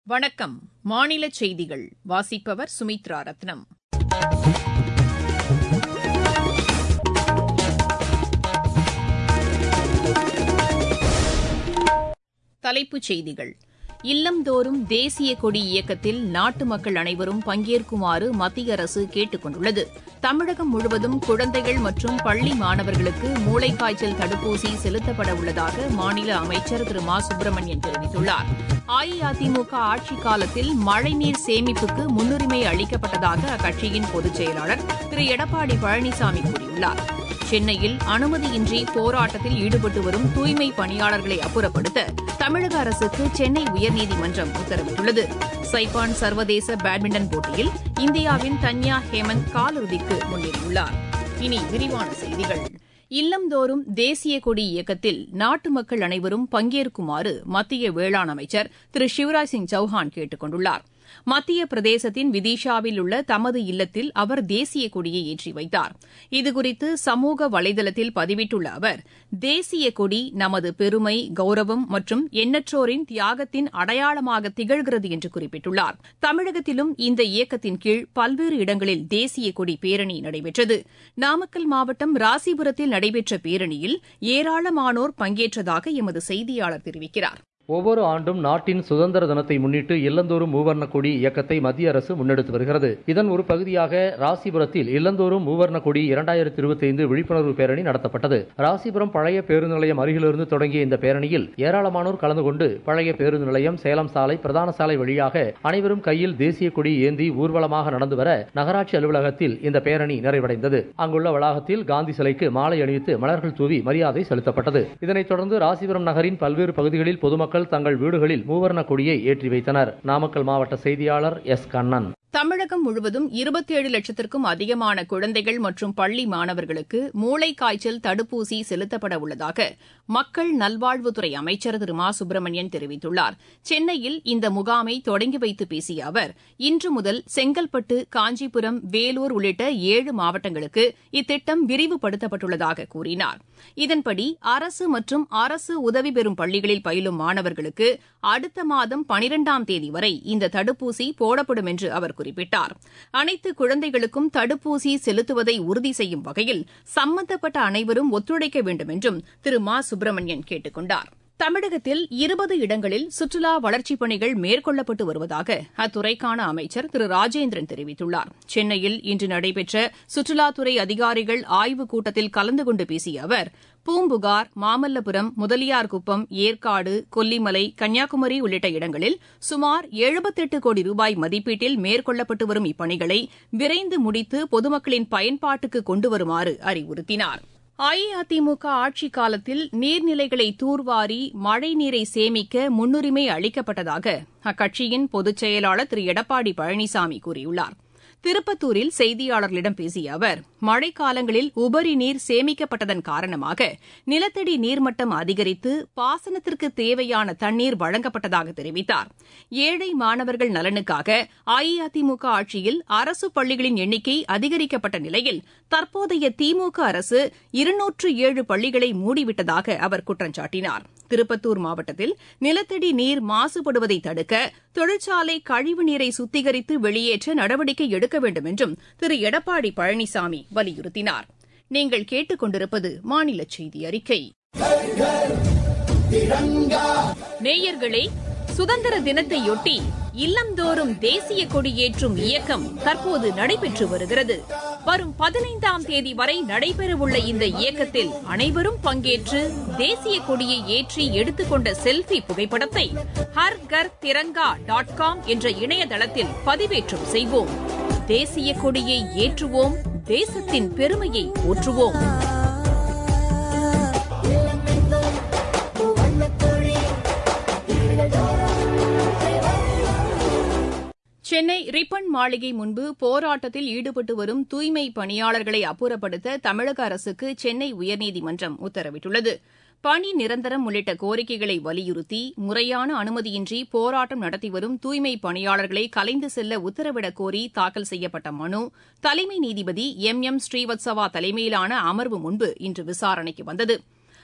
வணக்கம் மாநில செய்திகள் வாசிப்பவர் சுமித்ரா ரத்னம் தலைப்புச் செய்திகள் இல்லந்தோறும் தேசிய கொடி இயக்கத்தில் நாட்டு மக்கள் அனைவரும் பங்கேற்குமாறு மத்திய அரசு கேட்டுக் கொண்டுள்ளது தமிழகம் முழுவதும் குழந்தைகள் மற்றும் பள்ளி மாணவர்களுக்கு மூளைக்காய்ச்சல் தடுப்பூசி செலுத்தப்பட உள்ளதாக மாநில அமைச்சர் திரு மா சுப்பிரமணியன் தெரிவித்துள்ளார் அஇஅதிமுக ஆட்சிக் காலத்தில் மழைநீர் சேமிப்புக்கு முன்னுரிமை அளிக்கப்பட்டதாக அக்கட்சியின் பொதுச் செயலாளர் திரு எடப்பாடி பழனிசாமி கூறியுள்ளார் சென்னையில் அனுமதியின்றி போராட்டத்தில் ஈடுபட்டு வரும் தூய்மை பணியாளர்களை அப்புறப்படுத்த தமிழக அரசுக்கு சென்னை உயர்நீதிமன்றம் உத்தரவிட்டுள்ளது சைபான் சர்வதேச பேட்மிண்டன் போட்டியில் இந்தியாவின் தன்யா ஹேமந்த் காலிறுதிக்கு முன்னேறியுள்ளார் இனி விரிவான செய்திகள் இல்லந்தோறும் தேசிய கொடி இயக்கத்தில் நாட்டு மக்கள் அனைவரும் பங்கேற்குமாறு மத்திய வேளாண் அமைச்சர் திரு சிவராஜ் சிங் சௌஹான் கேட்டுக் கொண்டுள்ளார் மத்திய பிரதேசத்தின் விதிஷாவில் உள்ள தமது இல்லத்தில் அவர் தேசிய கொடியை ஏற்றி வைத்தார் இதுகுறித்து சமூக வலைதளத்தில் பதிவிட்டுள்ள அவர் தேசிய கொடி நமது பெருமை கௌரவம் மற்றும் எண்ணற்றோரின் தியாகத்தின் அடையாளமாக திகழ்கிறது என்று குறிப்பிட்டுள்ளார் தமிழகத்திலும் இந்த இயக்கத்தின் கீழ் பல்வேறு இடங்களில் தேசிய கொடி பேரணி நடைபெற்றது நாமக்கல் மாவட்டம் ராசிபுரத்தில் நடைபெற்ற பேரணியில் ஏராளமானோர் பங்கேற்றதாக எமது செய்தியாளர் தெரிவிக்கிறார் ஒவ்வொரு ஆண்டும் நாட்டின் சுதந்திர தினத்தை முன்னிட்டு இல்லந்தோறும் மூவர்ண கொடி இயக்கத்தை மத்திய அரசு முன்னெடுத்து வருகிறது இதன் ஒரு பகுதியாக ராசிபுரத்தில் இல்லந்தோறும் மூவர்ண கொடி இரண்டாயிரத்தி இருபத்தி ஐந்து விழிப்புணர்வு பேரணி நடத்தப்பட்டது ராசிபுரம் பழைய பேருந்து நிலையம் அருகிலிருந்து தொடங்கிய இந்த பேரணியில் ஏராளமானோர் கலந்து கொண்டு பழைய பேருந்து நிலையம் சேலம் சாலை பிரதான சாலை வழியாக அனைவரும் கையில் தேசிய கொடி ஏந்தி ஊர்வலமாக நடந்து வர நகராட்சி அலுவலகத்தில் இந்த பேரணி நிறைவடைந்தது அங்குள்ள வளாகத்தில் காந்தி சிலைக்கு மாலை அணிவித்து மலர்கள் தூவி மரியாதை செலுத்தப்பட்டது இதனைத் தொடர்ந்து ராசிபுரம் நகரின் பல்வேறு பகுதிகளில் பொதுமக்கள் தங்கள் வீடுகளில் மூவர்ண கொடியை ஏற்றி வைத்தனர் நாமக்கல் மாவட்ட செய்தியாளர் எஸ் கண்ணன் தமிழகம் முழுவதும் இருபத்தேழு லட்சத்திற்கும் அதிகமான குழந்தைகள் மற்றும் பள்ளி மாணவர்களுக்கு மூளைக்காய்ச்சல் தடுப்பூசி செலுத்தப்பட உள்ளதாக மக்கள் நல்வாழ்வுத்துறை அமைச்சர் திரு மா சுப்பிரமணியன் தெரிவித்துள்ளார் சென்னையில் இந்த முகாமை தொடங்கி வைத்து பேசிய அவர் இன்று முதல் செங்கல்பட்டு காஞ்சிபுரம் வேலூர் உள்ளிட்ட ஏழு மாவட்டங்களுக்கு இத்திட்டம் விரிவுபடுத்தப்பட்டுள்ளதாக கூறினார் இதன்படி அரசு மற்றும் அரசு உதவி பெறும் பள்ளிகளில் பயிலும் மாணவர்களுக்கு அடுத்த மாதம் பனிரெண்டாம் தேதி வரை இந்த தடுப்பூசி போடப்படும் என்று அவர் குறிப்பிட்டார் அனைத்து குழந்தைகளுக்கும் தடுப்பூசி செலுத்துவதை உறுதி செய்யும் வகையில் சம்பந்தப்பட்ட அனைவரும் ஒத்துழைக்க வேண்டும் என்றும் திரு மா சுப்பிரமணியன் கேட்டுக் கொண்டார் தமிழகத்தில் இருபது இடங்களில் சுற்றுலா வளர்ச்சிப் பணிகள் மேற்கொள்ளப்பட்டு வருவதாக அத்துறைக்கான அமைச்சர் திரு ராஜேந்திரன் தெரிவித்துள்ளார் சென்னையில் இன்று நடைபெற்ற சுற்றுலாத்துறை அதிகாரிகள் ஆய்வுக் கூட்டத்தில் கலந்து கொண்டு பேசிய அவர் பூம்புகார் மாமல்லபுரம் முதலியார்குப்பம் ஏற்காடு கொல்லிமலை கன்னியாகுமரி உள்ளிட்ட இடங்களில் சுமார் எழுபத்தெட்டு கோடி ரூபாய் மதிப்பீட்டில் மேற்கொள்ளப்பட்டு வரும் இப்பணிகளை விரைந்து முடித்து பொதுமக்களின் பயன்பாட்டுக்கு கொண்டு வருமாறு அறிவுறுத்தினார் அஇஅதிமுக ஆட்சிக் காலத்தில் நீர்நிலைகளை தூர்வாரி மழைநீரை சேமிக்க முன்னுரிமை அளிக்கப்பட்டதாக அக்கட்சியின் பொதுச் செயலாளர் திரு எடப்பாடி பழனிசாமி கூறியுள்ளார் திருப்பத்தூரில் செய்தியாளர்களிடம் பேசிய அவர் மழைக்காலங்களில் உபரி நீர் சேமிக்கப்பட்டதன் காரணமாக நிலத்தடி நீர்மட்டம் அதிகரித்து பாசனத்திற்கு தேவையான தண்ணீர் வழங்கப்பட்டதாக தெரிவித்தார் ஏழை மாணவர்கள் நலனுக்காக அஇஅதிமுக ஆட்சியில் அரசு பள்ளிகளின் எண்ணிக்கை அதிகரிக்கப்பட்ட நிலையில் தற்போதைய திமுக அரசு இருநூற்று ஏழு பள்ளிகளை மூடிவிட்டதாக அவர் குற்றம் சாட்டினார் திருப்பத்தூர் மாவட்டத்தில் நிலத்தடி நீர் மாசுபடுவதை தடுக்க தொழிற்சாலை கழிவு நீரை சுத்திகரித்து வெளியேற்ற நடவடிக்கை எடுக்க வேண்டும் என்றும் திரு எடப்பாடி பழனிசாமி வலியுறுத்தினார் நீங்கள் கேட்டுக் கொண்டிருப்பது மாநில செய்தி அறிக்கை நேயர்களே சுதந்திர தினத்தையொட்டி இல்லந்தோறும் தேசிய கொடி ஏற்றும் இயக்கம் தற்போது நடைபெற்று வருகிறது வரும் பதினைந்தாம் தேதி வரை நடைபெறவுள்ள இந்த இயக்கத்தில் அனைவரும் பங்கேற்று தேசிய கொடியை ஏற்றி எடுத்துக்கொண்ட செல்பி புகைப்படத்தை ஹர் கர் திரங்கா டாட் காம் என்ற இணையதளத்தில் பதிவேற்றம் செய்வோம் தேசிய கொடியை ஏற்றுவோம் தேசத்தின் பெருமையை போற்றுவோம் சென்னை ரிப்பன் மாளிகை முன்பு போராட்டத்தில் ஈடுபட்டு வரும் தூய்மை பணியாளர்களை அப்புறப்படுத்த தமிழக அரசுக்கு சென்னை உயர்நீதிமன்றம் உத்தரவிட்டுள்ளது பணி நிரந்தரம் உள்ளிட்ட கோரிக்கைகளை வலியுறுத்தி முறையான அனுமதியின்றி போராட்டம் நடத்தி வரும் தூய்மை பணியாளர்களை கலைந்து செல்ல உத்தரவிடக் கோரி தாக்கல் செய்யப்பட்ட மனு தலைமை நீதிபதி எம் எம் ஸ்ரீவத்சவா தலைமையிலான அமர்வு முன்பு இன்று விசாரணைக்கு வந்தது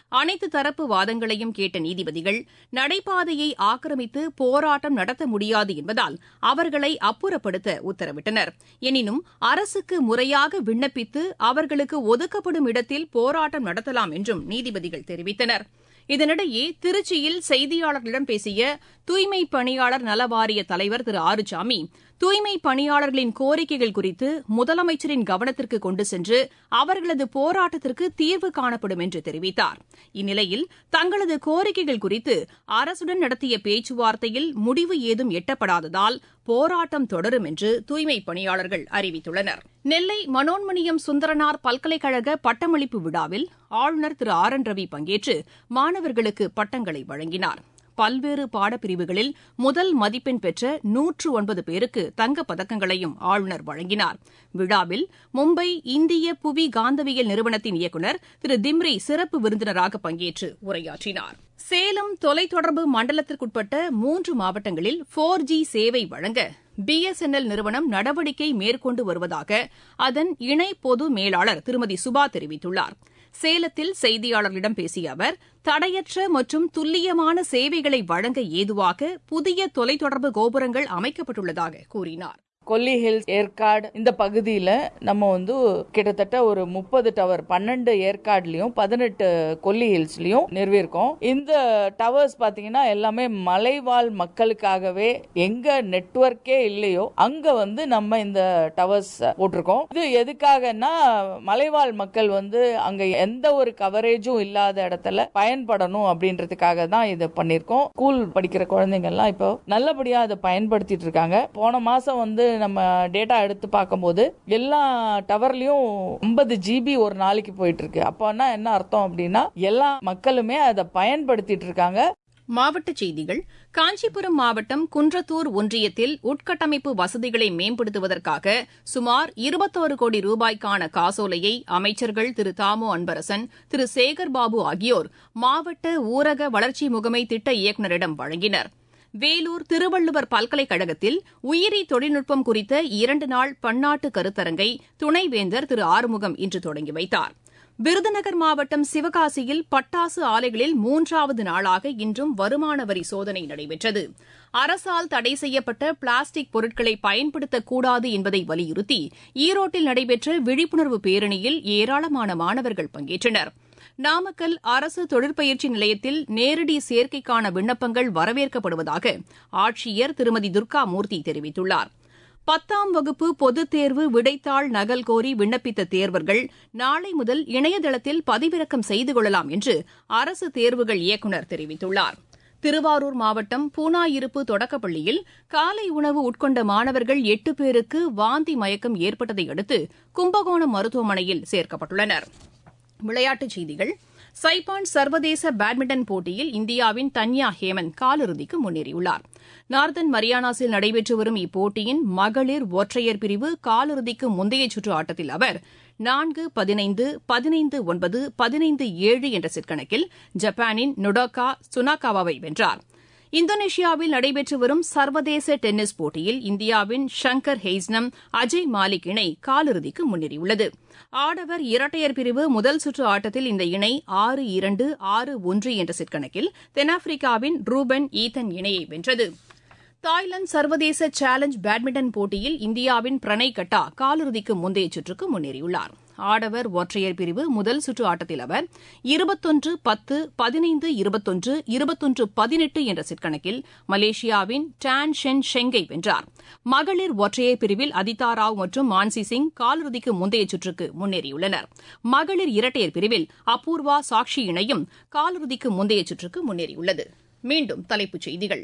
அனைத்து தரப்பு வாதங்களையும் கேட்ட நீதிபதிகள் நடைபாதையை ஆக்கிரமித்து போராட்டம் நடத்த முடியாது என்பதால் அவர்களை அப்புறப்படுத்த உத்தரவிட்டனர் எனினும் அரசுக்கு முறையாக விண்ணப்பித்து அவர்களுக்கு ஒதுக்கப்படும் இடத்தில் போராட்டம் நடத்தலாம் என்றும் நீதிபதிகள் தெரிவித்தனர் இதனிடையே திருச்சியில் செய்தியாளர்களிடம் பேசிய தூய்மை பணியாளர் நலவாரிய தலைவர் திரு ஆறுசாமி தூய்மை பணியாளர்களின் கோரிக்கைகள் குறித்து முதலமைச்சரின் கவனத்திற்கு கொண்டு சென்று அவர்களது போராட்டத்திற்கு தீர்வு காணப்படும் என்று தெரிவித்தார் இந்நிலையில் தங்களது கோரிக்கைகள் குறித்து அரசுடன் நடத்திய பேச்சுவார்த்தையில் முடிவு ஏதும் எட்டப்படாததால் போராட்டம் தொடரும் என்று தூய்மை பணியாளர்கள் அறிவித்துள்ளனர் நெல்லை மனோன்மணியம் சுந்தரனார் பல்கலைக்கழக பட்டமளிப்பு விழாவில் ஆளுநர் திரு ஆர் என் ரவி பங்கேற்று மாணவர்களுக்கு பட்டங்களை வழங்கினார் பல்வேறு பாடப்பிரிவுகளில் முதல் மதிப்பெண் பெற்ற நூற்று ஒன்பது பேருக்கு தங்கப் பதக்கங்களையும் ஆளுநர் வழங்கினார் விழாவில் மும்பை இந்திய புவி காந்தவியல் நிறுவனத்தின் இயக்குநர் திரு திம்ரி சிறப்பு விருந்தினராக பங்கேற்று உரையாற்றினார் சேலம் தொலைத்தொடர்பு மண்டலத்திற்குட்பட்ட மூன்று மாவட்டங்களில் போர் ஜி சேவை வழங்க பிஎஸ்என்எல் நிறுவனம் நடவடிக்கை மேற்கொண்டு வருவதாக அதன் இணை பொது மேலாளர் திருமதி சுபா தெரிவித்துள்ளார் சேலத்தில் செய்தியாளர்களிடம் பேசிய அவர் தடையற்ற மற்றும் துல்லியமான சேவைகளை வழங்க ஏதுவாக புதிய தொலைத்தொடர்பு கோபுரங்கள் அமைக்கப்பட்டுள்ளதாக கூறினார் கொல்லி ஹில்ஸ் ஏற்காடு இந்த பகுதியில் நம்ம வந்து கிட்டத்தட்ட ஒரு முப்பது டவர் பன்னெண்டு ஏற்காடுலயும் பதினெட்டு கொல்லி ஹில்ஸ்லயும் நிறுவியிருக்கோம் இந்த டவர்ஸ் பார்த்தீங்கன்னா எல்லாமே மலைவாழ் மக்களுக்காகவே எங்க நெட்வொர்க்கே இல்லையோ அங்க வந்து நம்ம இந்த டவர்ஸ் போட்டிருக்கோம் இது எதுக்காகன்னா மலைவாழ் மக்கள் வந்து அங்க எந்த ஒரு கவரேஜும் இல்லாத இடத்துல பயன்படணும் அப்படின்றதுக்காக தான் இதை பண்ணியிருக்கோம் ஸ்கூல் படிக்கிற குழந்தைங்க எல்லாம் இப்போ நல்லபடியா அதை பயன்படுத்திட்டு இருக்காங்க போன மாசம் வந்து நம்ம டேட்டா எடுத்து பார்க்கும்போது எல்லா டவர்லயும் ஐம்பது ஜிபி ஒரு நாளைக்கு போயிட்டு இருக்கு அப்போனா என்ன அர்த்தம் அப்படின்னா எல்லா மக்களுமே அதை பயன்படுத்திட்டு இருக்காங்க மாவட்டச் செய்திகள் காஞ்சிபுரம் மாவட்டம் குன்றத்தூர் ஒன்றியத்தில் உட்கட்டமைப்பு வசதிகளை மேம்படுத்துவதற்காக சுமார் இருபத்தோரு கோடி ரூபாய்க்கான காசோலையை அமைச்சர்கள் திரு தாமோ அன்பரசன் திரு சேகர்பாபு ஆகியோர் மாவட்ட ஊரக வளர்ச்சி முகமை திட்ட இயக்குநரிடம் வழங்கினர் வேலூர் திருவள்ளுவர் பல்கலைக்கழகத்தில் உயிரி தொழில்நுட்பம் குறித்த இரண்டு நாள் பன்னாட்டு கருத்தரங்கை துணைவேந்தர் திரு ஆறுமுகம் இன்று தொடங்கி வைத்தார் விருதுநகர் மாவட்டம் சிவகாசியில் பட்டாசு ஆலைகளில் மூன்றாவது நாளாக இன்றும் வருமான வரி சோதனை நடைபெற்றது அரசால் தடை செய்யப்பட்ட பிளாஸ்டிக் பொருட்களை பயன்படுத்தக்கூடாது என்பதை வலியுறுத்தி ஈரோட்டில் நடைபெற்ற விழிப்புணர்வு பேரணியில் ஏராளமான மாணவர்கள் பங்கேற்றனர் நாமக்கல் அரசு தொழிற்பயிற்சி நிலையத்தில் நேரடி சேர்க்கைக்கான விண்ணப்பங்கள் வரவேற்கப்படுவதாக ஆட்சியர் திருமதி துர்கா மூர்த்தி தெரிவித்துள்ளார் பத்தாம் வகுப்பு பொதுத் தேர்வு விடைத்தாள் நகல் கோரி விண்ணப்பித்த தேர்வர்கள் நாளை முதல் இணையதளத்தில் பதிவிறக்கம் செய்து கொள்ளலாம் என்று அரசு தேர்வுகள் இயக்குநர் தெரிவித்துள்ளார் திருவாரூர் மாவட்டம் பூனாயிருப்பு தொடக்கப்பள்ளியில் காலை உணவு உட்கொண்ட மாணவர்கள் எட்டு பேருக்கு வாந்தி மயக்கம் ஏற்பட்டதை அடுத்து கும்பகோணம் மருத்துவமனையில் சேர்க்கப்பட்டுள்ளனா் விளையாட்டுச் செய்திகள் சைபான் சர்வதேச பேட்மிண்டன் போட்டியில் இந்தியாவின் தன்யா ஹேமந்த் காலிறுதிக்கு முன்னேறியுள்ளார் நார்தன் மரியானாஸில் நடைபெற்று வரும் இப்போட்டியின் மகளிர் ஒற்றையர் பிரிவு காலிறுதிக்கு முந்தைய சுற்று ஆட்டத்தில் அவர் நான்கு பதினைந்து பதினைந்து ஒன்பது பதினைந்து ஏழு என்ற செட் கணக்கில் ஜப்பானின் நொடோகா சுனாகாவாவை வென்றார் இந்தோனேஷியாவில் நடைபெற்று வரும் சர்வதேச டென்னிஸ் போட்டியில் இந்தியாவின் ஷங்கர் ஹெய்ஸ்னம் அஜய் மாலிக் இணை காலிறுதிக்கு முன்னேறியுள்ளது ஆடவர் இரட்டையர் பிரிவு முதல் சுற்று ஆட்டத்தில் இந்த இணை ஆறு இரண்டு ஆறு ஒன்று என்ற செட் கணக்கில் தென்னாப்பிரிக்காவின் ரூபன் ஈத்தன் இணையை வென்றது தாய்லாந்து சர்வதேச சேலஞ்ச் பேட்மிண்டன் போட்டியில் இந்தியாவின் பிரணய் கட்டா காலிறுதிக்கு முந்தைய சுற்றுக்கு முன்னேறியுள்ளார் ஆடவர் ஒற்றையர் பிரிவு முதல் சுற்று ஆட்டத்தில் அவர் இருபத்தொன்று பத்து பதினைந்து இருபத்தொன்று இருபத்தொன்று பதினெட்டு என்ற செட் கணக்கில் மலேசியாவின் டான் ஷென் ஷெங்கை வென்றார் மகளிர் ஒற்றையர் பிரிவில் அதிதா ராவ் மற்றும் மான்சி சிங் காலிறுதிக்கு முந்தைய சுற்றுக்கு முன்னேறியுள்ளனர் மகளிர் இரட்டையர் பிரிவில் அபூர்வா சாக்ஷி இணையும் காலிறுதிக்கு முந்தைய சுற்றுக்கு முன்னேறியுள்ளது மீண்டும் தலைப்புச் செய்திகள்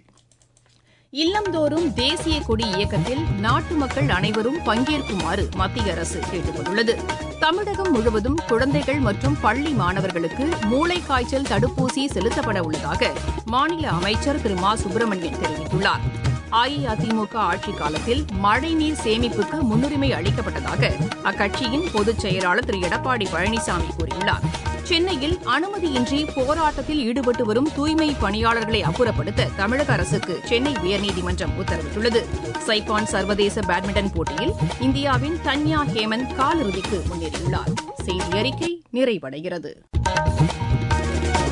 இல்லந்தோறும் தேசிய கொடி இயக்கத்தில் நாட்டு மக்கள் அனைவரும் பங்கேற்குமாறு மத்திய அரசு கேட்டுக் கொண்டுள்ளது தமிழகம் முழுவதும் குழந்தைகள் மற்றும் பள்ளி மாணவர்களுக்கு மூளைக்காய்ச்சல் தடுப்பூசி செலுத்தப்பட உள்ளதாக மாநில அமைச்சர் திரு மா சுப்பிரமணியன் தெரிவித்துள்ளார் அஇஅதிமுக ஆட்சிக் காலத்தில் மழைநீர் சேமிப்புக்கு முன்னுரிமை அளிக்கப்பட்டதாக அக்கட்சியின் பொதுச் செயலாளர் திரு எடப்பாடி பழனிசாமி கூறியுள்ளார் சென்னையில் அனுமதியின்றி போராட்டத்தில் ஈடுபட்டு வரும் தூய்மை பணியாளர்களை அப்புறப்படுத்த தமிழக அரசுக்கு சென்னை உயர்நீதிமன்றம் உத்தரவிட்டுள்ளது சைபான் சர்வதேச பேட்மிண்டன் போட்டியில் இந்தியாவின் தன்யா ஹேமந்த் காலிறுதிக்கு முன்னேறியுள்ளார் செய்தி அறிக்கை நிறைவடைகிறது